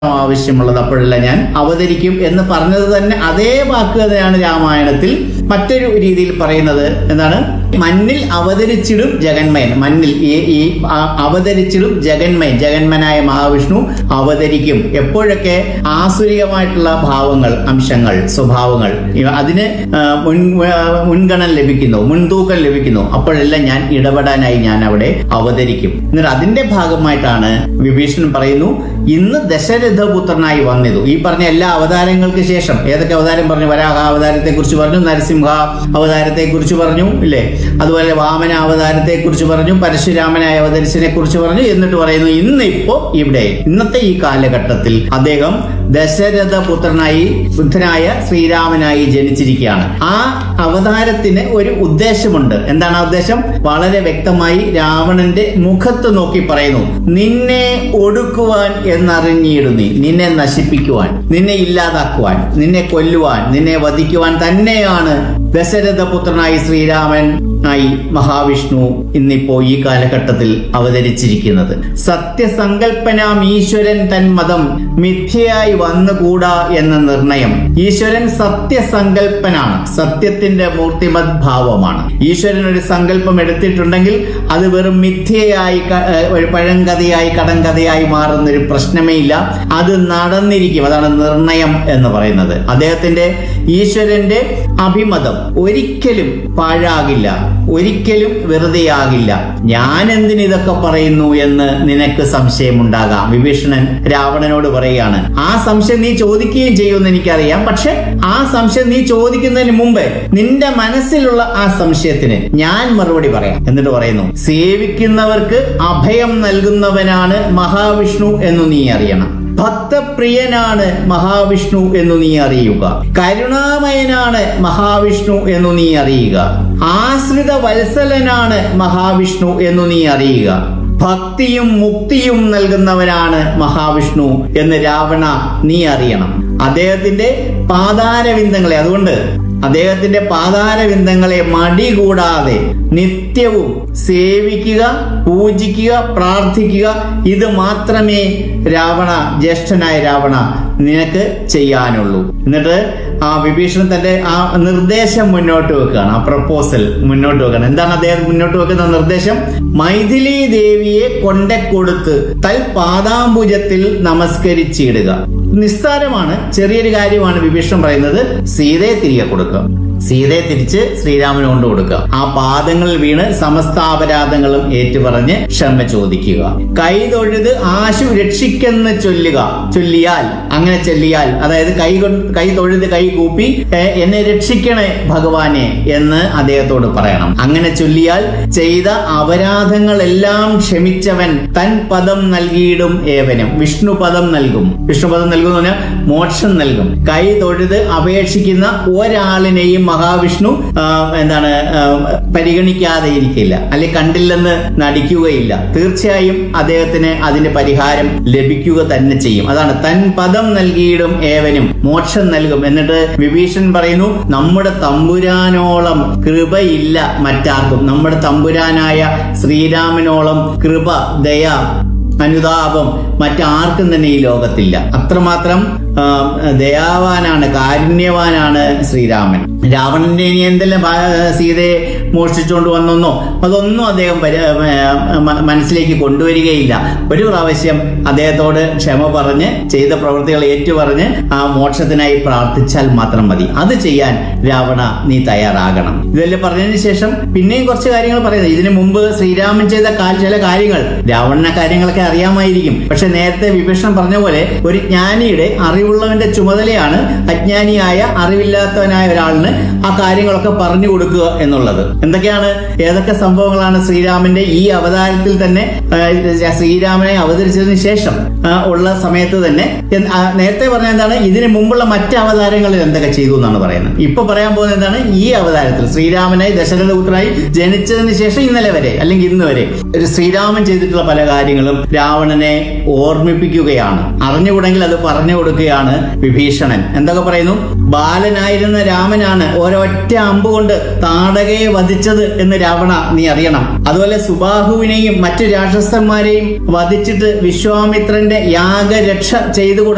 ആവശ്യമുള്ളത് അപ്പോഴെല്ലാം ഞാൻ അവതരിക്കും എന്ന് പറഞ്ഞത് തന്നെ അതേ വാക്ക് തന്നെയാണ് രാമായണത്തിൽ മറ്റൊരു രീതിയിൽ പറയുന്നത് എന്താണ് മണ്ണിൽ അവതരിച്ചിടും ജഗന്മയൻ മണ്ണിൽ ഈ ഈ ആ- അവതരിച്ചിടും ജഗന്മയൻ ജഗന്മനായ മഹാവിഷ്ണു അവതരിക്കും എപ്പോഴൊക്കെ ആസുരികമായിട്ടുള്ള ഭാവങ്ങൾ അംശങ്ങൾ സ്വഭാവങ്ങൾ ഇവ- അതിന് ആ, മുൻ ആ, മുൻഗണന ലഭിക്കുന്നു മുൻതൂക്കം ലഭിക്കുന്നു അപ്പോഴെല്ലാം ഞാൻ ഇടപെടാനായി ഞാൻ അവിടെ അവതരിക്കും എന്നിട്ട് അതിന്റെ ഭാഗമായിട്ടാണ് വിഭീഷണൻ പറയുന്നു ഇന്ന് ദശരഥപുത്രനായി വന്നിതു ഈ പറഞ്ഞ എല്ലാ അവതാരങ്ങൾക്ക് ശേഷം ഏതൊക്കെ അവതാരം പറഞ്ഞു വരാഹ അവതാരത്തെ കുറിച്ച് പറഞ്ഞു നരസിംഹ അവതാരത്തെ കുറിച്ച് പറഞ്ഞു ഇല്ലേ അതുപോലെ വാമന അവതാരത്തെ കുറിച്ച് പറഞ്ഞു പരശുരാമനായ അവതരിച്ചതിനെ കുറിച്ച് പറഞ്ഞു എന്നിട്ട് പറയുന്നു ഇന്ന് ഇപ്പോ ഇവിടെ ഇന്നത്തെ ഈ കാലഘട്ടത്തിൽ അദ്ദേഹം ദശരഥ പുത്രനായി ബുദ്ധനായ ശ്രീരാമനായി ജനിച്ചിരിക്കുകയാണ് ആ അവതാരത്തിന് ഒരു ഉദ്ദേശമുണ്ട് എന്താണ് ആ ഉദ്ദേശം വളരെ വ്യക്തമായി രാവണന്റെ മുഖത്ത് നോക്കി പറയുന്നു നിന്നെ ഒടുക്കുവാൻ എന്നറിഞ്ഞിടും നീ നിന്നെ നശിപ്പിക്കുവാൻ നിന്നെ ഇല്ലാതാക്കുവാൻ നിന്നെ കൊല്ലുവാൻ നിന്നെ വധിക്കുവാൻ തന്നെയാണ് ദശരഥ പുത്രനായി ശ്രീരാമൻ ആയി മഹാവിഷ്ണു ഇന്നിപ്പോ ഈ കാലഘട്ടത്തിൽ അവതരിച്ചിരിക്കുന്നത് സത്യസങ്കല്പനാം ഈശ്വരൻ തൻ മതം മിഥ്യയായി വന്നുകൂടാ എന്ന നിർണയം ഈശ്വരൻ സത്യസങ്കല്പനാണ് സത്യത്തിന്റെ മൂർത്തിമത് ഭാവമാണ് ഈശ്വരൻ ഒരു സങ്കല്പം എടുത്തിട്ടുണ്ടെങ്കിൽ അത് വെറും മിഥ്യയായി ക- ഏഹ് ഒരു പഴങ്കഥയായി കടങ്കഥയായി മാറുന്ന ഒരു പ്രശ്നമേ ഇല്ല അത് നടന്നിരിക്കും അതാണ് നിർണയം എന്ന് പറയുന്നത് അദ്ദേഹത്തിന്റെ ഈശ്വരന്റെ അഭിമതം ഒരിക്കലും പാഴാകില്ല ഒരിക്കലും വെറുതെയാകില്ല ഞാൻ എന്തിന് ഇതൊക്കെ പറയുന്നു എന്ന് നിനക്ക് സംശയമുണ്ടാകാം വിഭീഷണൻ രാവണനോട് പറയുകയാണ് ആ സംശയം നീ ചോദിക്കുകയും ചെയ്യുമെന്ന് എനിക്കറിയാം പക്ഷെ ആ സംശയം നീ ചോദിക്കുന്നതിന് മുമ്പ് നിന്റെ മനസ്സിലുള്ള ആ സംശയത്തിന് ഞാൻ മറുപടി പറയാം എന്നിട്ട് പറയുന്നു സേവിക്കുന്നവർക്ക് അഭയം നൽകുന്നവനാണ് മഹാവിഷ്ണു എന്ന് നീ അറിയണം ഭക്തപ്രിയനാണ് മഹാവിഷ്ണു എന്നു നീ അറിയുക കരുണാമയനാണ് മഹാവിഷ്ണു എന്നു നീ അറിയുക ആശ്രിത വത്സലനാണ് മഹാവിഷ്ണു എന്നു നീ അറിയുക ഭക്തിയും മുക്തിയും നൽകുന്നവനാണ് മഹാവിഷ്ണു എന്ന് രാവണ നീ അറിയണം അദ്ദേഹത്തിന്റെ പാതാരവിന്ദങ്ങളെ അതുകൊണ്ട് അദ്ദേഹത്തിന്റെ പാതാരവിന്ദങ്ങളെ മടി കൂടാതെ നിത്യവും സേവിക്കുക പൂജിക്കുക പ്രാർത്ഥിക്കുക ഇത് മാത്രമേ രാവണ ജ്യേഷ്ഠനായ രാവണ നിനക്ക് ചെയ്യാനുള്ളൂ എന്നിട്ട് ആ വിഭീഷണൻ തന്റെ ആ നിർദ്ദേശം മുന്നോട്ട് വെക്കുകയാണ് ആ പ്രപ്പോസൽ മുന്നോട്ട് വെക്കുകയാണ് എന്താണ് അദ്ദേഹം മുന്നോട്ട് വെക്കുന്ന നിർദ്ദേശം മൈഥിലി ദേവിയെ കൊണ്ട കൊടുത്ത് തൽ പാദാംബുജത്തിൽ നമസ്കരിച്ചിടുക നിസ്സാരമാണ് ചെറിയൊരു കാര്യമാണ് വിഭീഷണൻ പറയുന്നത് സീതയെ തിരികെ കൊടുക്കുക സീതയെ തിരിച്ച് ശ്രീരാമന് കൊണ്ട് കൊടുക്കുക ആ പാദങ്ങളിൽ വീണ് സമസ്ത അപരാധങ്ങളും ഏറ്റുപറഞ്ഞ് ക്ഷമ ചോദിക്കുക കൈ തൊഴുത് ആശു രക്ഷിക്കെന്ന് ചൊല്ലുക ചൊല്ലിയാൽ അങ്ങനെ ചൊല്ലിയാൽ അതായത് കൈ കൊണ്ട് കൈ തൊഴുത് കൈ കൂപ്പി "ഏ, എന്നെ രക്ഷിക്കണേ ഭഗവാനെ എന്ന് അദ്ദേഹത്തോട് പറയണം അങ്ങനെ ചൊല്ലിയാൽ ചെയ്ത അപരാധങ്ങളെല്ലാം ക്ഷമിച്ചവൻ തൻ പദം നൽകിയിടും ഏവനും വിഷ്ണു പദം നൽകും വിഷ്ണു പദം നൽകും എന്ന് പറഞ്ഞാൽ മോക്ഷം നൽകും കൈ തൊഴുത് അപേക്ഷിക്കുന്ന ഒരാളിനെയും മഹാവിഷ്ണു ആ, എന്താണ് ആ, പരിഗണിക്കാതെ ഇരിക്കില്ല അല്ലെങ്കിൽ കണ്ടില്ലെന്ന് നടിക്കുകയില്ല തീർച്ചയായും അദ്ദേഹത്തിന് അതിന്റെ പരിഹാരം ലഭിക്കുക തന്നെ ചെയ്യും അതാണ് തൻ പദം നൽകിയിടും ഏവനും മോക്ഷം നൽകും എന്നിട്ട് വിഭീഷൺ പറയുന്നു നമ്മുടെ തമ്പുരാനോളം കൃപയില്ല മറ്റാർക്കും നമ്മുടെ തമ്പുരാനായ ശ്രീരാമനോളം കൃപ ദയ അനുതാപം മറ്റാർക്കും തന്നെ ഈ ലോകത്തില്ല അത്രമാത്രം ആ, ദയാവാനാണ് കാരുണ്യവാനാണ് ശ്രീരാമൻ രാവണന്റെ ഇനി എന്തെല്ലാം ഭാ- സീതയെ മോഷ്ടിച്ചുകൊണ്ട് വന്നെന്നോ അതൊന്നും അദ്ദേഹം പരി- ആ, മ- മനസ്സിലേക്ക് കൊണ്ടുവരികയില്ല ഒരു പ്രാവശ്യം അദ്ദേഹത്തോട് ക്ഷമ പറഞ്ഞ് ചെയ്ത പ്രവൃത്തികൾ ഏറ്റുപറഞ്ഞ് ആ മോക്ഷത്തിനായി പ്രാർത്ഥിച്ചാൽ മാത്രം മതി അത് ചെയ്യാൻ രാവണ നീ തയ്യാറാകണം ഇതെല്ലാം പറഞ്ഞതിന് ശേഷം പിന്നെയും കുറച്ച് കാര്യങ്ങൾ പറയുന്നത് ഇതിനു മുമ്പ് ശ്രീരാമൻ ചെയ്ത കാ- ചില കാര്യങ്ങൾ രാവണ കാര്യങ്ങളൊക്കെ അറിയാമായിരിക്കും പക്ഷെ നേരത്തെ വിഭീഷണൻ പറഞ്ഞ പോലെ ഒരു ജ്ഞാനിയുടെ അറിവുള്ളവന്റെ ചുമതലയാണ് അജ്ഞാനിയായ അറിവില്ലാത്തവനായ ഒരാളിന് ആ കാര്യങ്ങളൊക്കെ പറഞ്ഞു കൊടുക്കുക എന്നുള്ളത് എന്തൊക്കെയാണ് ഏതൊക്കെ സംഭവങ്ങളാണ് ശ്രീരാമന്റെ ഈ അവതാരത്തിൽ തന്നെ ആ, ശ്രീരാമനെ അവതരിച്ചതിന് ശേഷം ആ, ഉള്ള സമയത്ത് തന്നെ എന്ത്- ആ, നേരത്തെ പറഞ്ഞ എന്താണ് ഇതിനു മുമ്പുള്ള മറ്റ് അവതാരങ്ങളിൽ എന്തൊക്കെ ചെയ്തു എന്നാണ് പറയുന്നത് ഇപ്പൊ പറയാൻ പോകുന്നത് എന്താണ് ഈ അവതാരത്തിൽ ശ്രീരാമനായി ദശരഥപുത്രനായി ജനിച്ചതിന് ശേഷം ഇന്നലെ വരെ അല്ലെങ്കിൽ ഇന്ന് വരെ ഒരു ശ്രീരാമൻ ചെയ്തിട്ടുള്ള പല കാര്യങ്ങളും രാവണനെ ഓർമ്മിപ്പിക്കുകയാണ് അറിഞ്ഞുകൂടെങ്കിൽ അത് പറഞ്ഞു കൊടുക്കുകയാണ് വിഭീഷണൻ എന്തൊക്കെ പറയുന്നു ബാലനായിരുന്ന രാമനാണ് ഒരൊറ്റ അമ്പ് കൊണ്ട് താടകയെ വധിച്ചത് എന്ന് രാവണ നീ അറിയണം അതുപോലെ സുബാഹുവിനെയും മറ്റു രാക്ഷസന്മാരെയും വധിച്ചിട്ട് വിശ്വാമിത്രന്റെ യാഗരക്ഷ ചെയ്തു കൊടുത്ത